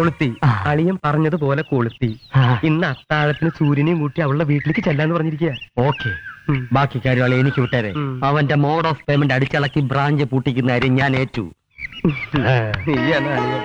കൊളുത്തി ആ. അളിയൻ പറഞ്ഞതുപോലെ കൊളുത്തി ആ, ഇന്ന് അത്താഴത്തിന് സൂര്യനെയും കൂട്ടി അവളുടെ വീട്ടിലേക്ക് ചെല്ലാന്ന് പറഞ്ഞിരിക്കുക ഓക്കെ ബാക്കി കാര്യങ്ങൾ എനിക്ക് വിട്ടേരെ ഉം. അവന്റെ മോഡ് ഓഫ് പേയ്മെന്റ് അടിച്ചിളക്കി ബ്രാഞ്ച് പൂട്ടിക്കുന്ന കാര്യം ഞാൻ ഏറ്റു നീയാണ് അളിയൻ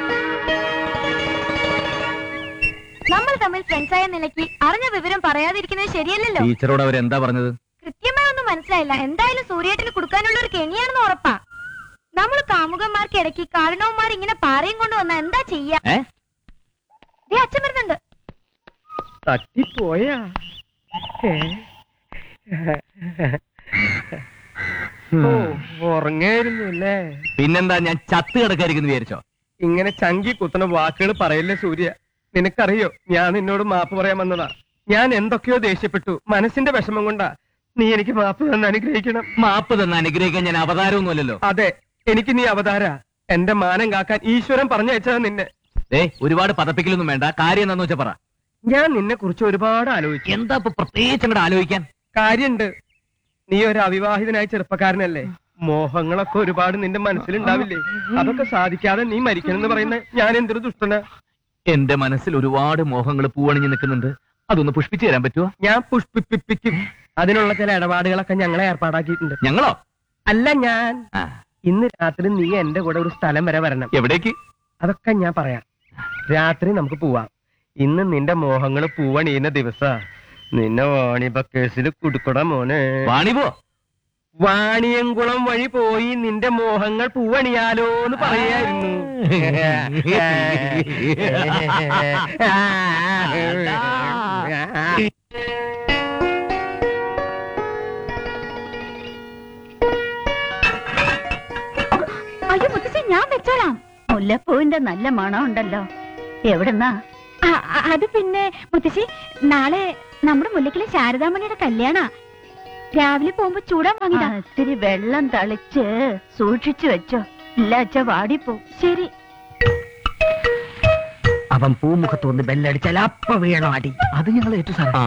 നമ്മൾ തമ്മിൽ ഫ്രണ്ട്സായ നിലയ്ക്ക് അറിഞ്ഞ വിവരം പറയാതിരിക്കുന്നത് ശരിയല്ലല്ലോ ടീച്ചറോട് അവരെന്താ പറഞ്ഞത് കൃത്യമായി ഒന്നും മനസ്സിലായില്ല എന്തായാലും സൂര്യേട്ടന് കൊടുക്കാനുള്ള ഒരു കെണിയാണെന്ന് ഉറപ്പാ നമ്മൾ കാമുകന്മാർക്ക് ഇടയ്ക്ക് കാരണവന്മാർ ഇങ്ങനെ പാറയും കൊണ്ട് വന്നാ എന്താ ചെയ്യാ ഏ? ദേ അച്ഛൻ വരുന്നുണ്ട് തട്ടിപ്പോയാ ഏ? ഓ ഉറങ്ങായിരുന്നു അല്ലേ പിന്നെന്താ ഞാൻ ചത്ത് കിടക്കായിരിക്കുന്നു വിചാരിച്ചോ ഇങ്ങനെ ചങ്കി കുത്തണ വാക്കുകൾ പറയല്ലേ സൂര്യ നിനക്കറിയോ ഞാൻ നിന്നോട് മാപ്പ് പറയാൻ വന്നതാ ഞാൻ എന്തൊക്കെയോ ദേഷ്യപ്പെട്ടു മനസ്സിന്റെ വിഷമം കൊണ്ടാ നീ എനിക്ക് മാപ്പ് തന്നെ അനുഗ്രഹിക്കണം മാപ്പ് തന്ന അനുഗ്രഹിക്കാൻ ഞാൻ അവതാരമൊന്നുമല്ലല്ലോ അതെ എനിക്ക് നീ അവതാര എന്റെ മാനം കാക്കാൻ ഈശ്വരൻ പറഞ്ഞയച്ചതാ നിന്നെ ഏ ഒരുപാട് പതപ്പിക്കലൊന്നും വേണ്ട കാര്യം എന്താന്ന് വെച്ചാ പറ ഞാൻ നിന്നെ കുറിച്ച് ഒരുപാട് ആലോചിച്ചു എന്താ ഇപ്പൊ പ്രത്യേകിച്ച് അങ്ങോട്ട് ആലോചിക്കാൻ കാര്യണ്ട് നീ ഒരു അവിവാഹിതനായ ചെറുപ്പക്കാരനല്ലേ മോഹങ്ങളൊക്കെ ഒരുപാട് നിന്റെ മനസ്സിലുണ്ടാവില്ലേ അതൊക്കെ സാധിക്കാതെ നീ മരിക്കണം എന്ന് പറയുന്ന ഞാൻ എന്തൊരു ദുഷ്ടന എന്റെ മനസ്സിൽ ഒരുപാട് മോഹങ്ങൾ പൂവണിഞ്ഞ് നിൽക്കുന്നുണ്ട് അതൊന്ന് പുഷ്പിച്ചു തരാൻ പറ്റുമോ ഞാൻ പുഷ്പിപ്പിക്കും അതിനുള്ള ചില ഇടപാടുകളൊക്കെ ഞങ്ങളെ ഏർപ്പാടാക്കിയിട്ടുണ്ട് ഞങ്ങളോ അല്ല ഞാൻ ആ, ഇന്ന് രാത്രി നീ എന്റെ കൂടെ ഒരു സ്ഥലം വരെ വരണം എവിടേക്ക് അതൊക്കെ ഞാൻ പറയാം രാത്രി നമുക്ക് പോവാം ഇന്ന് നിന്റെ മോഹങ്ങൾ പൂവണിയുന്ന ദിവസ നിന്നെ വാണിഭ കേസിൽ കുടുക്കട മോനെ വാണിപോ വാണിയംകുളം വഴി പോയി നിന്റെ മോഹങ്ങൾ പൂവണിയാലോ എന്ന് പറയായിരുന്നു അയ്യോ മുത്തശ്ശി ഞാൻ വെച്ചോളാം മുല്ലപ്പൂവിന്റെ നല്ല മണം ഉണ്ടല്ലോ എവിടുന്നാ ആ, ആ, അത് പിന്നെ മുത്തശ്ശി നാളെ നമ്മുടെ മുല്ലക്കിലെ ശാരദാമണിയുടെ കല്യാണ രാവിലെ പോകുമ്പോ ചൂടാൻ ആ, വാങ്ങിയതാ ഇത്തിരി വെള്ളം തളിച്ച് സൂക്ഷിച്ചു വെച്ചോ ഇല്ലാച്ച വാടിപ്പോ ശരി അവൻ പൂമുഖത്ത് വന്ന് ബെല്ലടിച്ചാൽ അപ്പ വീണോ അടി അത് ഞങ്ങൾ ഏറ്റു സാർ ആ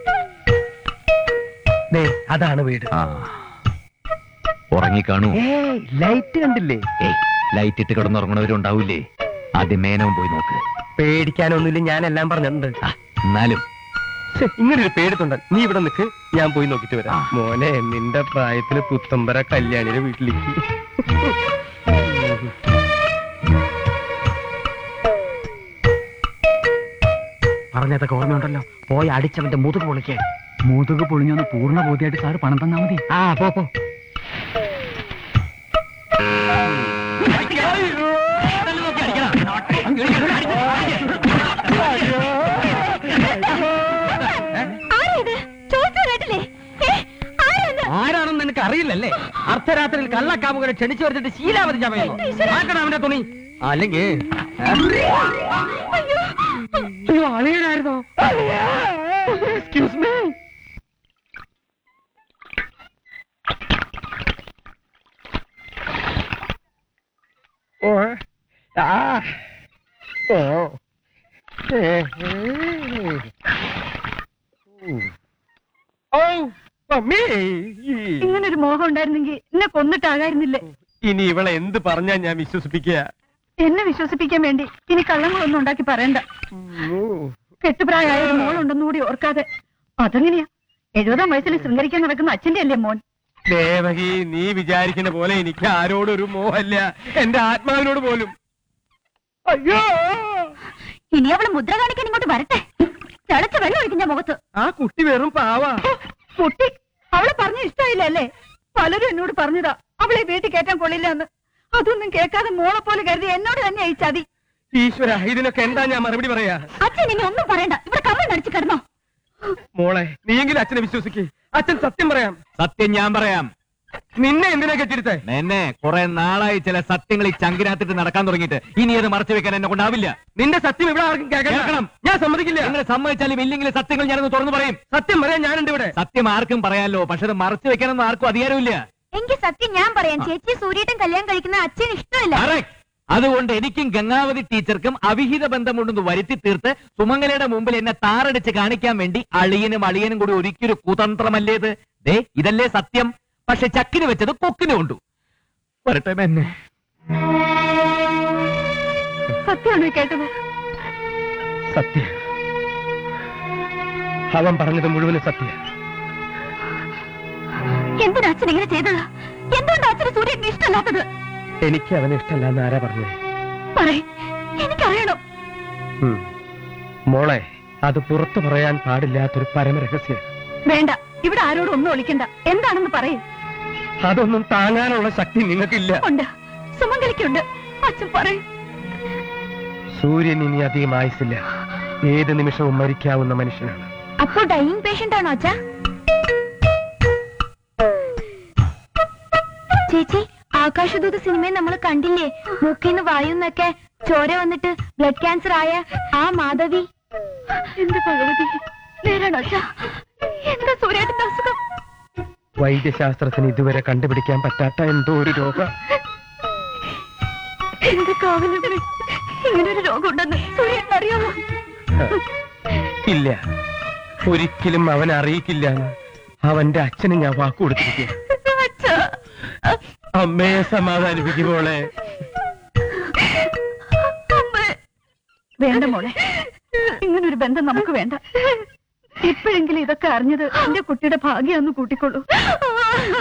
ദേ, അതാണ് വീട് ഉറങ്ങിക്കാണൂ ഏ ലൈറ്റ് കണ്ടില്ലേ ഏയ് ലൈറ്റ് ഇട്ട് കിടന്നുറങ്ങണവരുണ്ടാവൂലേ ആദ്യം മേനവും പോയി നോക്ക് പേടിക്കാനൊന്നുമില്ല ഞാൻ എല്ലാം പറഞ്ഞിട്ടുണ്ട് ആ, എന്നാലും ഛെ, ഇങ്ങനൊരു പേടിത്തുണ്ട് നീ ഇവിടെ നിൽക്ക് ഞാൻ പോയി നോക്കിട്ട് വരാം ആ. മോനെ നിന്റെ പ്രായത്തിന് പുത്തമ്പര കല്യാണിയുടെ വീട്ടിലേക്ക് പറഞ്ഞതൊക്കെ ഓർമ്മയുണ്ടല്ലോ പോയി അടിച്ചവന്റെ മുതുക് പൊളിക്കേ മുതുക് പൊളിഞ്ഞൊന്ന് പൂർണ്ണ ബോധ്യമായിട്ട് സാറ് പണം തന്നാ മതി ആ പോ പോ ആരാ ഇത് ചോദിച്ചു കേട്ടില്ലേ ഏ, ആരാ ഇത്? ആരാണെന്ന് നിനക്ക് അറിയില്ലല്ലേ അർദ്ധരാത്രിയിൽ കള്ളക്കാമുകരെ ക്ഷണിച്ചു വരുത്തിട്ട് ശീലാവതി ചമയുന്നു ആക്കണം അവന്റെ തുണി അല്ലെങ്കിൽ അയ്യോ അളിയനായിരുന്നോ എക്സ്ക്യൂസ് മീ ഓ ആ ഓ ഏ, ഏ. ഓ മമ്മി ഇങ്ങനെ ഒരു മോഹം ഉണ്ടായിരുന്നെങ്കിൽ എന്നെ കൊന്നിട്ടാകായിരുന്നില്ലേ ഇനി ഇവളെ എന്ത് പറഞ്ഞാ ഞാൻ വിശ്വസിപ്പിക്കുക എന്നെ വിശ്വസിപ്പിക്കാൻ വേണ്ടി ഇനി കള്ളങ്ങളൊന്നും ഉണ്ടാക്കി പറയണ്ട കെട്ടുപ്രായമായ ഒരു മോളുണ്ടെന്നും കൂടി ഓർക്കാതെ അതെങ്ങനെയാ എഴുപതാം വയസ്സിൽ ശൃംഗരിക്കാൻ നടക്കുന്ന അച്ഛന്റെ അല്ലേ മോൻ ദേവകി നീ വിചാരിക്കുന്ന പോലെ എനിക്ക് ആരോടും ഒരു മോഹമില്ല എന്റെ ആത്മാവിനോട് പോലും അയ്യോ ഇനി അവള് മുദ്ര കാണിക്കാൻ ഇങ്ങോട്ട് വരട്ടെ തിളച്ച വെള്ളം ഒഴിക്കുന്ന മുഖത്ത് ആ കുട്ടി വെറും പാവാ കുട്ടി അവളെ പറഞ്ഞ ഇഷ്ടമായില്ല അല്ലേ പലരും എന്നോട് പറഞ്ഞതാ അവളെ വീട്ടിൽ കയറ്റാൻ കൊള്ളില്ല എന്ന് അതൊന്നും കേൾക്കാതെ മോളെ പോലെ കരുതി എന്നോട് തന്നെ ഈ ചതി ഈശ്വര ഇതിനൊക്കെ എന്താ ഞാൻ മറുപടി പറയാ അച്ഛൻ ഇനി ഒന്നും പറയണ്ട ഇവിടെ കമ്മ നടിച്ചു കിടന്നോ മോളെ നീയെങ്കിലും അച്ഛനെ വിശ്വസിക്ക് അച്ഛൻ സത്യം പറയാം സത്യം ഞാൻ പറയാം നിന്നെ എന്തിനാ കെട്ടിയെടുത്തേ എന്നെ കുറെ നാളായി ചില സത്യങ്ങൾ ഈ ചങ്കിനകത്തിട്ട് നടക്കാൻ തുടങ്ങിയിട്ട് ഇനി അത് മറച്ചു വെക്കാൻ എന്നെ കൊണ്ടാവില്ല നിന്റെ സത്യം ഇവിടെ ആർക്കും കേൾക്കണം കേൾക്കണം. ഞാൻ സമ്മതിക്കില്ല നിങ്ങൾ സമ്മതിച്ചാലും ഇല്ലെങ്കിലും സത്യങ്ങൾ ഞാനൊന്ന് തുറന്നു പറയും സത്യം പറയാൻ ഞാനുണ്ട് ഇവിടെ സത്യം ആർക്കും പറയാലോ പക്ഷെ അത് മറച്ചു വെക്കാനൊന്നും ആർക്കും അധികാരമില്ല എങ്കിൽ സത്യം ഞാൻ പറയാം ചേച്ചി സൂര്യേട്ടൻ കല്യാണം കഴിക്കുന്ന അച്ഛൻ ഇഷ്ടമില്ല Correct. അതുകൊണ്ട് എനിക്കും ഗംഗാവതി ടീച്ചർക്കും അവിഹിത ബന്ധമുണ്ടെന്ന് വരുത്തി തീർത്ത് സുമംഗലയുടെ മുമ്പിൽ എന്നെ താറടിച്ച് കാണിക്കാൻ വേണ്ടി അളിയനും അളിയനും കൂടി ഒരിക്കലും കുതന്ത്രമല്ലേ ഇത് ദേ ഇതല്ലേ സത്യം പക്ഷെ ചക്കിന് വെച്ചത് കൊക്കിന് കൊണ്ടു വരട്ടെ എന്നെ സത്യമാണ് ഈ കേട്ടത് സത്യ അവൻ പറഞ്ഞത് മുഴുവനും സത്യ എന്തിനാ അച്ഛൻ ഇങ്ങനെ ചെയ്തത് എന്തുകൊണ്ട് അച്ഛന് സൂര്യനെ ഇഷ്ടമല്ലാത്തത് എനിക്ക് അവനെ ഇഷ്ടമല്ല എന്ന് ആരാ പറഞ്ഞത് പറയ് എനിക്കറിയണം ഉം. മോളെ അത് പുറത്തു പറയാൻ പാടില്ലാത്തൊരു പരമരഹസ്യം വേണ്ട ഇവിടെ ആരോടും ഒന്നും ഒളിക്കണ്ട എന്താണെന്ന് പറയൂ അതൊന്നും താങ്ങാനുള്ള ശക്തി നിങ്ങൾക്കില്ല ഉണ്ട് സുമംഗലിക്കുണ്ട് അച്ഛൻ പറയും സൂര്യൻ ഇനി അധികം ആയുസില്ല ഏത് നിമിഷവും മരിക്കാവുന്ന മനുഷ്യനാണ് അപ്പോ ഡൈയിങ് പേഷ്യന്റ് ആണോ അച്ഛാ ചേച്ചി ആകാശദൂത് സിനിമയിൽ നമ്മൾ കണ്ടില്ലേ മൂക്കിന്ന് വായുന്നൊക്കെ ചോര വന്നിട്ട് ബ്ലഡ് ക്യാൻസർ ആയ ആ മാധവി എന്റെ ഭഗവതി നേരാണോ അച്ഛാ എന്താ സൂര്യേട്ടന്റെ അസുഖം വൈദ്യശാസ്ത്രത്തിന് ഇതുവരെ കണ്ടുപിടിക്കാൻ പറ്റാത്ത എന്തോ ഒരു രോഗം എന്റെ കാവലമ്മേ ഇങ്ങനൊരു രോഗം ഉണ്ടെന്ന് സൂര്യേട്ടൻ അറിയാമോ ഇല്ല ഒരിക്കലും അവൻ അറിയിക്കില്ല എന്ന് അവന്റെ അച്ഛന് ഞാൻ വാക്കു കൊടുത്തിരിക്കുക അച്ഛാ അമ്മയെ സമാധാനിപ്പിക്കുമ്പോളെ അമ്മേ. വേണ്ട മോളെ ഇങ്ങനൊരു ബന്ധം നമുക്ക് വേണ്ട ഇപ്പോഴെങ്കിലും ഇതൊക്കെ അറിഞ്ഞത് എന്റെ കുട്ടിയുടെ ഭാഗ്യാന്ന് കൂട്ടിക്കൊള്ളൂ